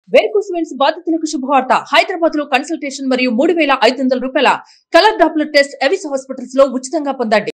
varicose veins బాధితులకు శుభవార్త హైదరాబాద్ లో కన్సల్టేషన్ మరియు మూడు వేల ఐదు వందల రూపాయల colour doppler test Avis hospitals లో ఉచితంగా పొందండి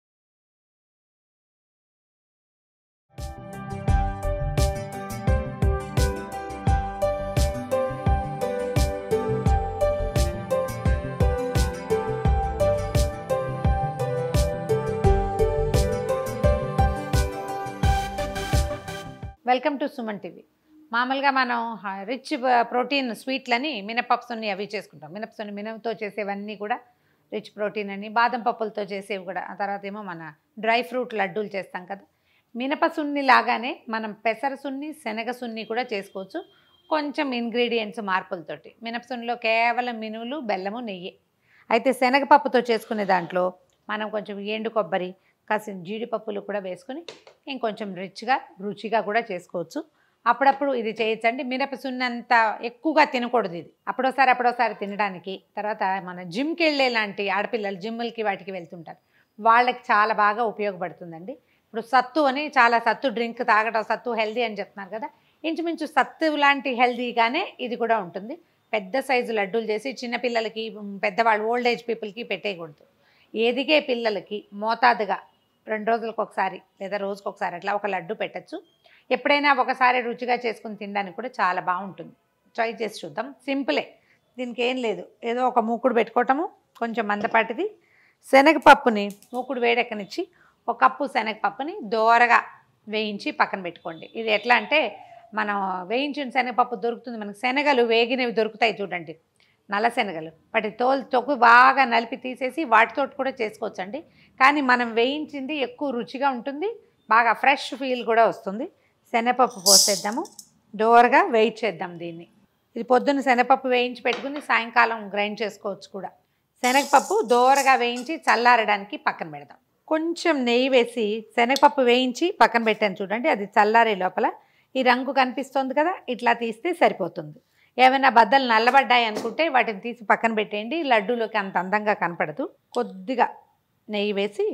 వెల్కమ్ టు సుమన్ టీవీ మామూలుగా మనం హ- రిచ్ ప- ప్రోటీన్ స్వీట్లని మినపప్సుని అవి చేసుకుంటాం మినపసుని మినపతో చేసేవన్నీ కూడా రిచ్ ప్రోటీన్ అని బాదం పప్పులతో చేసేవి కూడా ఆ తర్వాత ఏమో మన డ్రై ఫ్రూట్ లడ్డూలు చేస్తాం కదా మినప సున్ని లాగానే మనం పెసర సున్ని శనగ సున్ని కూడా చేసుకోవచ్చు కొంచెం ఇంగ్రీడియంట్స్ మార్పులతోటి మినప సున్నిలో కేవలం మినువులు బెల్లము నెయ్యి అయితే శనగపప్పుతో చేసుకునే దాంట్లో మనం కొంచెం ఎండు కొబ్బరి కాసిన జీడిపప్పులు కూడా వేసుకొని ఇంకొంచెం రిచ్గా రుచిగా కూడా చేసుకోవచ్చు అప్పుడప్పుడు ఇది చేయొచ్చండి మినప సున్నంత ఎక్కువగా తినకూడదు ఇది అప్పుడోసారి అప్పుడోసారి తినడానికి తర్వాత మన జిమ్కి వెళ్ళే లాంటి ఆడపిల్లలు జిమ్ములకి వాటికి వెళ్తుంటారు వాళ్ళకి చాలా బాగా ఉపయోగపడుతుందండి ఇప్పుడు సత్తు అని చాలా సత్తు డ్రింక్ తాగడం సత్తు హెల్దీ అని చెప్తున్నారు కదా ఇంచుమించు సత్తు లాంటి హెల్దీగానే ఇది కూడా ఉంటుంది పెద్ద సైజు లడ్డూలు చేసి చిన్నపిల్లలకి ఉమ్, పెద్దవాళ్ళు ఓల్డ్ ఏజ్ పీపుల్కి పెట్టేయకూడదు ఎదిగే పిల్లలకి మోతాదుగా రెండు రోజులకు ఒకసారి లేదా రోజుకు ఒకసారి అట్లా ఒక లడ్డు పెట్టచ్చు ఎప్పుడైనా ఒకసారి రుచిగా చేసుకుని తినడానికి కూడా చాలా బాగుంటుంది ట్రై చేసి చూద్దాం సింపులే దీనికి ఏం లేదు ఏదో ఒక మూకుడు పెట్టుకోవటము కొంచెం మందపాటిది శనగపప్పుని మూకుడు వేడెక్కనిచ్చి ఒక కప్పు శనగపప్పుని దోరగా వేయించి పక్కన పెట్టుకోండి ఇది ఎట్లా అంటే మనం వేయించిన శనగపప్పు దొరుకుతుంది మనకి శనగలు వేగినవి దొరుకుతాయి చూడండి నల్ల శనగలు వాటి తోలు తొక్కు బాగా నలిపి తీసేసి వాటితోటి కూడా చేసుకోవచ్చండి కానీ మనం వేయించింది ఎక్కువ రుచిగా ఉంటుంది బాగా ఫ్రెష్ ఫీల్ కూడా వస్తుంది శనగపప్పు పోసేద్దాము డోర్గా వేయించేద్దాం దీన్ని ఇది పొద్దున్న శనగపప్పు వేయించి పెట్టుకుని సాయంకాలం గ్రైండ్ చేసుకోవచ్చు కూడా శనగపప్పు దోరగా వేయించి చల్లారడానికి పక్కన పెడదాం కొంచెం నెయ్యి వేసి శనగపప్పు వేయించి పక్కన పెట్టాను చూడండి అది చల్లారే లోపల ఈ రంగు కనిపిస్తుంది కదా ఇట్లా తీస్తే సరిపోతుంది ఏమైనా బద్దలు నల్లబడ్డాయి అనుకుంటే వాటిని తీసి పక్కన పెట్టేయండి లడ్డూలోకి అంత అందంగా కనపడదు కొద్దిగా నెయ్యి వేసి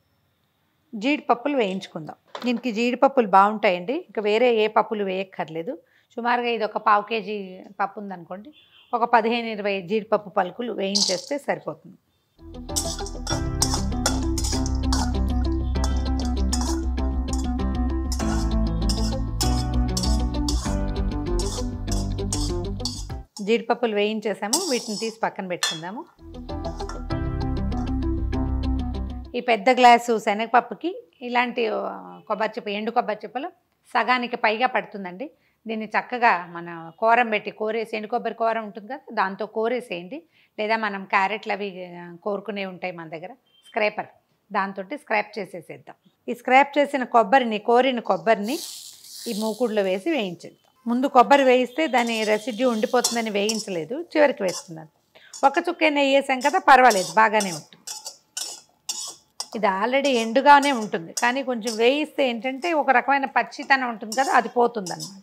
జీడిపప్పులు వేయించుకుందాం దీనికి జీడిపప్పులు బాగుంటాయండి ఇంకా వేరే ఏ పప్పులు వేయక్కర్లేదు సుమారుగా ఇది ఒక పావు కేజీ పప్పు ఉందనుకోండి ఒక పదిహేను ఇరవై జీడిపప్పు పలుకులు వేయించేస్తే సరిపోతుంది జీడిపప్పులు వేయించేసాము వీటిని తీసి పక్కన పెట్టుకుందాము ఈ పెద్ద గ్లాసు శనగపప్పుకి ఇలాంటి ఆ, కొబ్బరి చెప్ప ఎండు కొబ్బరి చెప్పలు సగానికి పైగా పడుతుందండి దీన్ని చక్కగా మన కూరం పెట్టి కోరేసి ఎండు కొబ్బరి కూర ఉంటుంది కదా దాంతో కోరేసేయండి లేదా మనం క్యారెట్లు అవి ఆ, కోరుకునే ఉంటాయి మన దగ్గర స్క్రేపర్ దాంతో స్క్రాప్ చేసేసేద్దాం ఈ స్క్రాప్ చేసిన కొబ్బరిని కోరిన కొబ్బరిని ఈ మూకుడులో వేసి వేయించేద్దాం ముందు కొబ్బరి వేయిస్తే దాని రెసిడ్యూ ఉండిపోతుందని వేయించలేదు చివరికి వేస్తున్నాను ఒక చుక్కే నెయ్యి వేసాం కదా పర్వాలేదు బాగానే ఉంటుంది ఇది ఆల్రెడీ ఎండుగానే ఉంటుంది కానీ కొంచెం వేయిస్తే ఏంటంటే ఒక రకమైన పచ్చితనం ఉంటుంది కదా అది పోతుంది అన్నమాట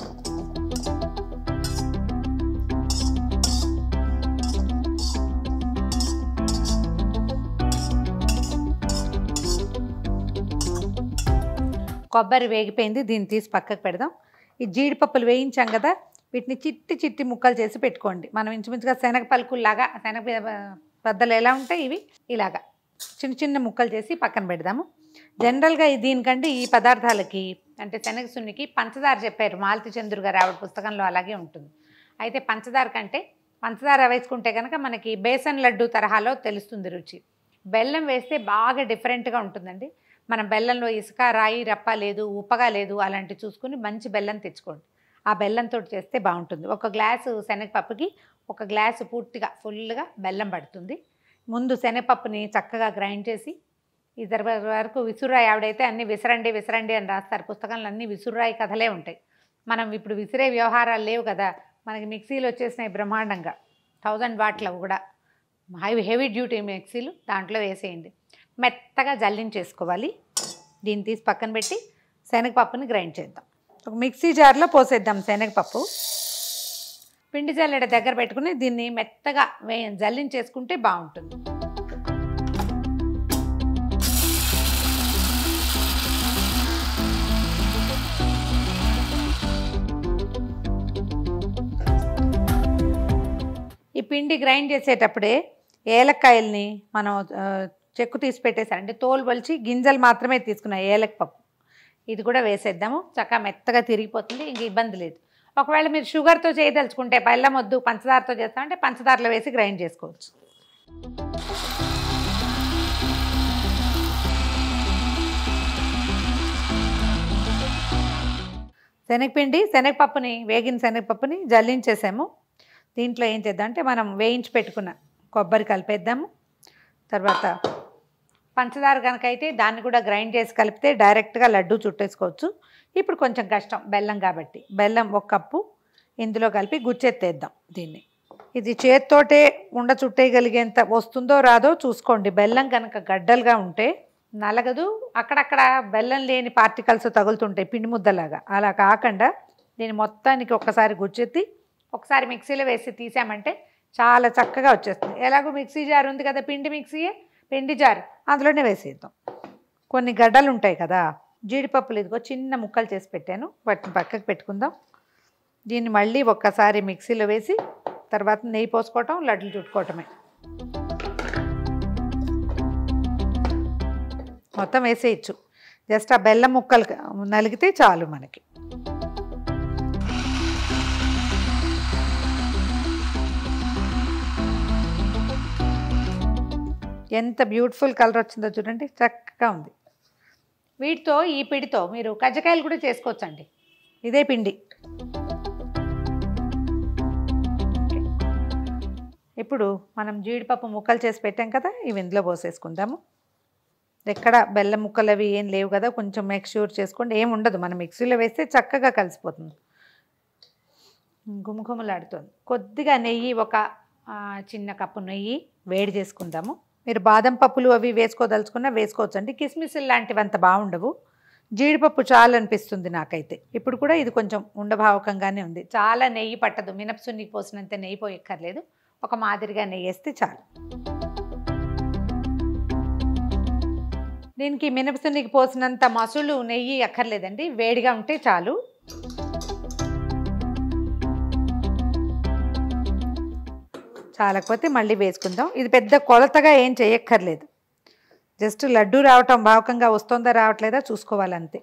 కొబ్బరి వేగిపోయింది దీన్ని తీసి పక్కకు పెడదాం ఈ జీడిపప్పులు వేయించాం కదా వీటిని చిట్టి చిట్టి ముక్కలు చేసి పెట్టుకోండి మనం ఇంచుమించుగా శనగ పలుకుల్లాగా శనగ పెద్దలు ఎలా ఉంటాయి ఇవి ఇలాగా చిన్న చిన్న ముక్కలు చేసి పక్కన పెడదాము జనరల్గా ఈ దీనికంటే ఈ పదార్థాలకి అంటే శనగ సున్నికి పంచదార చెప్పారు మాలతి చంద్రు గారు ఆవిడ పుస్తకంలో అలాగే ఉంటుంది అయితే పంచదార కంటే పంచదార వేసుకుంటే కనుక మనకి బేసన్ లడ్డు తరహాలో తెలుస్తుంది రుచి బెల్లం వేస్తే బాగా డిఫరెంట్గా ఉంటుందండి మనం బెల్లంలో ఇసుక రాయి రప్ప లేదు ఉప్పగా లేదు అలాంటి చూసుకుని మంచి బెల్లం తెచ్చుకోండి ఆ బెల్లంతో చేస్తే బాగుంటుంది ఒక గ్లాసు శనగపప్పుకి ఒక గ్లాసు పూర్తిగా ఫుల్గా బెల్లం పడుతుంది ముందు శనగపప్పుని చక్కగా గ్రైండ్ చేసి ఇద్దరు వరకు విసురాయి ఆవిడైతే అన్ని విసరండి విసరండి అని రాస్తారు పుస్తకంలో అన్ని విసురాయి కథలే ఉంటాయి మనం ఇప్పుడు విసిరే వ్యవహారాలు లేవు కదా మనకి మిక్సీలు వచ్చేసినాయి బ్రహ్మాండంగా థౌజండ్ వాట్లు అవి కూడా హై హెవీ డ్యూటీ మిక్సీలు దాంట్లో వేసేయండి మెత్తగా జల్లించేసుకోవాలి దీన్ని తీసి పక్కన పెట్టి శనగపప్పుని గ్రైండ్ చేద్దాం ఒక మిక్సీ జార్లో పోసేద్దాం శనగపప్పు పిండి జల్లెడ దగ్గర పెట్టుకుని దీన్ని మెత్తగా వే జల్లించేసుకుంటే బాగుంటుంది పిండి గ్రైండ్ చేసేటప్పుడే ఏలక్కాయల్ని మనం ఆ, చెక్కు తీసి పెట్టేసారు అంటే తోలు వలిచి గింజలు మాత్రమే తీసుకున్నాం ఏలక పప్పు ఇది కూడా వేసేద్దాము చక్కగా మెత్తగా తిరిగిపోతుంది ఇంక ఇబ్బంది లేదు ఒకవేళ మీరు షుగర్తో చేయదలుచుకుంటే బెల్లం వద్దు పంచదారతో చేస్తామంటే పంచదారలో వేసి గ్రైండ్ చేసుకోవచ్చు శనగపిండి శనగపప్పుని వేగిన శనగపప్పుని జల్లించేసాము దీంట్లో ఏం చేద్దాం అంటే మనం వేయించి పెట్టుకున్న కొబ్బరి కలిపేద్దాము తర్వాత పంచదార కనుక అయితే దాన్ని కూడా గ్రైండ్ చేసి కలిపితే డైరెక్ట్గా లడ్డు చుట్టేసుకోవచ్చు ఇప్పుడు కొంచెం కష్టం బెల్లం కాబట్టి బెల్లం ఒక కప్పు ఇందులో కలిపి గుచ్చెత్తేద్దాం దీన్ని ఇది చేత్తోటే ఉండ చుట్టేయగలిగేంత వస్తుందో రాదో చూసుకోండి బెల్లం కనుక గడ్డలుగా ఉంటే నలగదు అక్కడక్కడ బెల్లం లేని పార్టికల్స్ తగులుతుంటాయి పిండి ముద్దలాగా అలా కాకుండా దీన్ని మొత్తానికి ఒక్కసారి గుచ్చెత్తి ఒకసారి మిక్సీలో వేసి తీసామంటే చాలా చక్కగా వచ్చేస్తుంది ఎలాగో మిక్సీ జార్ ఉంది కదా పిండి మిక్సీయే పిండి జార్ అందులోనే వేసేద్దాం కొన్ని గడ్డలు ఉంటాయి కదా జీడిపప్పులు ఇదిగో చిన్న ముక్కలు చేసి పెట్టాను వాటిని పక్కకు పెట్టుకుందాం దీన్ని మళ్ళీ ఒక్కసారి మిక్సీలో వేసి తర్వాత నెయ్యి పోసుకోవటం లడ్లు చుట్టుకోవటమే మొత్తం వేసేయచ్చు జస్ట్ ఆ బెల్లం ముక్కలు నలిగితే చాలు మనకి ఎంత బ్యూటిఫుల్ కలర్ వచ్చిందో చూడండి చక్కగా ఉంది వీటితో ఈ పిండితో మీరు కజ్జకాయలు కూడా చేసుకోవచ్చండి ఇదే పిండి ఇప్పుడు మనం జీడిపప్పు ముక్కలు చేసి పెట్టాం కదా ఇవి ఇందులో పోసేసుకుందాము ఎక్కడ బెల్లం ముక్కలు అవి ఏం లేవు కదా కొంచెం మేక్ షూర్ చేసుకోండి ఏం ఉండదు మనం మిక్సీలో వేస్తే చక్కగా కలిసిపోతుంది గుమగుమలాడుతుంది కొద్దిగా నెయ్యి ఒక ఆ, చిన్న కప్పు నెయ్యి వేడి చేసుకుందాము మీరు బాదం పప్పులు అవి వేసుకోదలుచుకున్నా వేసుకోవచ్చు అండి కిస్మిస్లు లాంటివి అంత బాగుండవు జీడిపప్పు చాలా అనిపిస్తుంది నాకైతే ఇప్పుడు కూడా ఇది కొంచెం ఉండభావకంగానే ఉంది చాలా నెయ్యి పట్టదు మినపసున్నికి పోసినంత నెయ్యి పోయక్కర్లేదు ఒక మాదిరిగా నెయ్యి వేస్తే చాలు దీనికి మినపసున్నికి పోసినంత మసులు నెయ్యి అక్కర్లేదండి వేడిగా ఉంటే చాలు చాలకపోతే మళ్ళీ వేసుకుందాం ఇది పెద్ద కొలతగా ఏం చేయక్కర్లేదు జస్ట్ లడ్డు రావటం భావకంగా వస్తుందా రావట్లేదా చూసుకోవాలంతే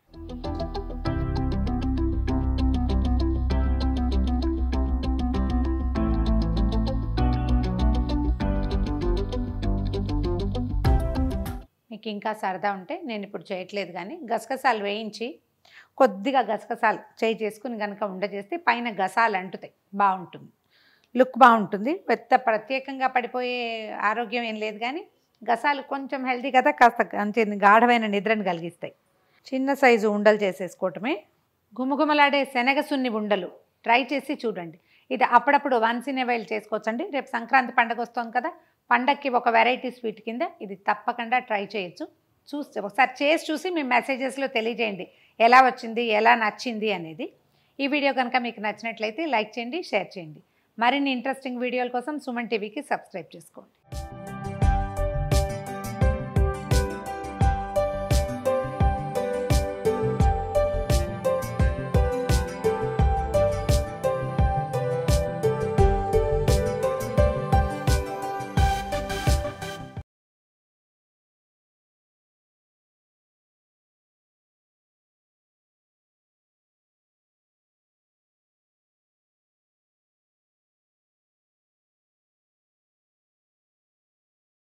మీకు ఇంకా సరదా ఉంటే నేను ఇప్పుడు చేయట్లేదు కానీ గసగసాలు వేయించి కొద్దిగా గసగసాలు చేయి చేసుకుని కనుక ఉండ చేస్తే పైన గసాలు అంటుతాయి బాగుంటుంది లుక్ బాగుంటుంది పెద్ద ప్రత్యేకంగా పడిపోయే ఆరోగ్యం ఏం లేదు కానీ గసాలు కొంచెం హెల్తీ కదా కాస్త అంతే గాఢమైన నిద్రను కలిగిస్తాయి చిన్న సైజు ఉండలు చేసేసుకోవటమే గుమగుమలాడే శనగ సున్ని ఉండలు ట్రై చేసి చూడండి ఇది అప్పుడప్పుడు వన్స్ ఇన్ వైల్ చేసుకోవచ్చండి రేపు సంక్రాంతి పండగ వస్తుంది కదా పండగకి ఒక వెరైటీ స్వీట్ కింద ఇది తప్పకుండా ట్రై చేయొచ్చు చూస్తే ఒకసారి చేసి చూసి మీ మెసేజెస్లో తెలియజేయండి ఎలా వచ్చింది ఎలా నచ్చింది అనేది ఈ వీడియో కనుక మీకు నచ్చినట్లయితే లైక్ చేయండి షేర్ చేయండి మరిన్ని ఇంట్రెస్టింగ్ వీడియోల కోసం సుమన్ టీవీకి సబ్స్క్రైబ్ చేసుకోండి